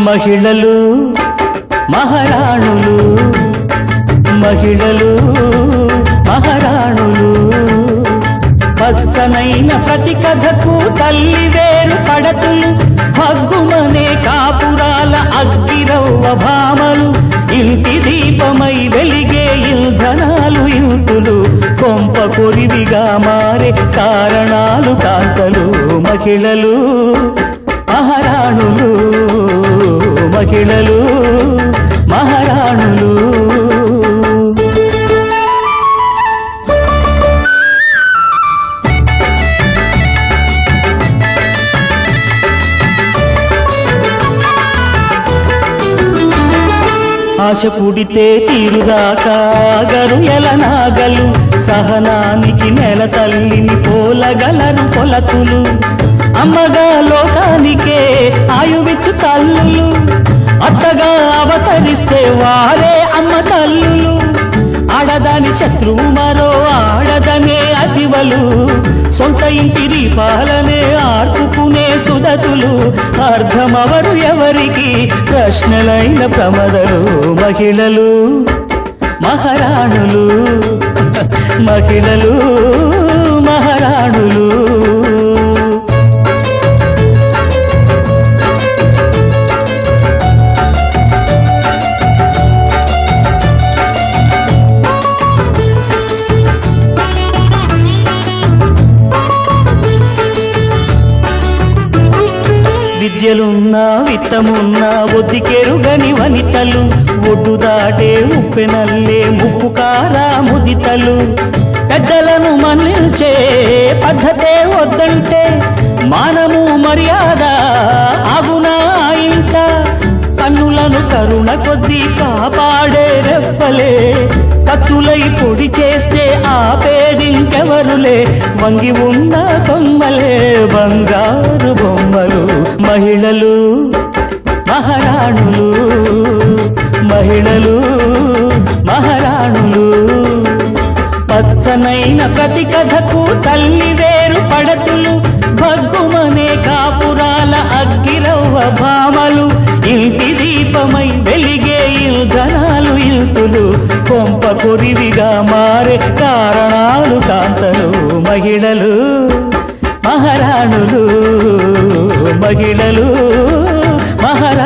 మహిళలు మహారాణులు మహిళలు మహారాణులు పచ్చనైన ప్రతి కథకు తల్లి వేరు పడతులు భగ్గుమనే కాపురాల అగ్గిరవ్వ భామలు ఇంటి దీపమై వెలిగే ఇంధనాలు ఇంతులు కొంప కొరివిగా మారే కారణాలు కాంతలు మహిళలు మహారాణులు మహిళలు మహారాణులు ఆశ పుడితే తీరుదాకా గరు ఎలనాగలు సహనానికి నెల తల్లిని పోలగలరు కొలతులు అమ్మగా లోకానికే ఆయువిచ్చు తల్లులు అత్తగా అవతరిస్తే వారే అమ్మ తల్లులు ఆడదాని శత్రువు మరో ఆడదనే అతివలు సొంత ఇంటి దీపాలనే ఆర్పుకునే సుదతులు అర్థమవరు ఎవరికి ప్రశ్నలైన ప్రమదలు మహిళలు మహారాణులు మహిళలు మహారాణులు విద్యలున్నా విత్తమున్నా ఒద్దికెరుగని వనితలు ఒడ్డు దాటే ఉప్పెనల్లే ముప్పు కారా ముదితలు పెద్దలను మన్నించే పద్ధతే వద్దంటే మానము మర్యాద ఆగునా ఇంత కన్నులను కరుణ కొద్దీ కాపాడే రెప్పలే కత్తులై పొడి చేస్తే ఆపేదింకెవరులే వంగి ఉన్న బొమ్మలే బంగారు బొమ్మలు మహిళలు మహారాణులు మహిళలు మహారాణులు పచ్చనైన ప్రతి కథకు తల్లి వేరు పడతులు భగ్గుమనే కాపురాల అగ్గిరవ్వ భామలు ఇంటి దీపమై వెలిగే ఇల్ధనాలు ఇల్తులు కొంప కొరివిగా మారే కారణాలు కాంతలు మహిళలు మహారాణులు మహిళలు మహారా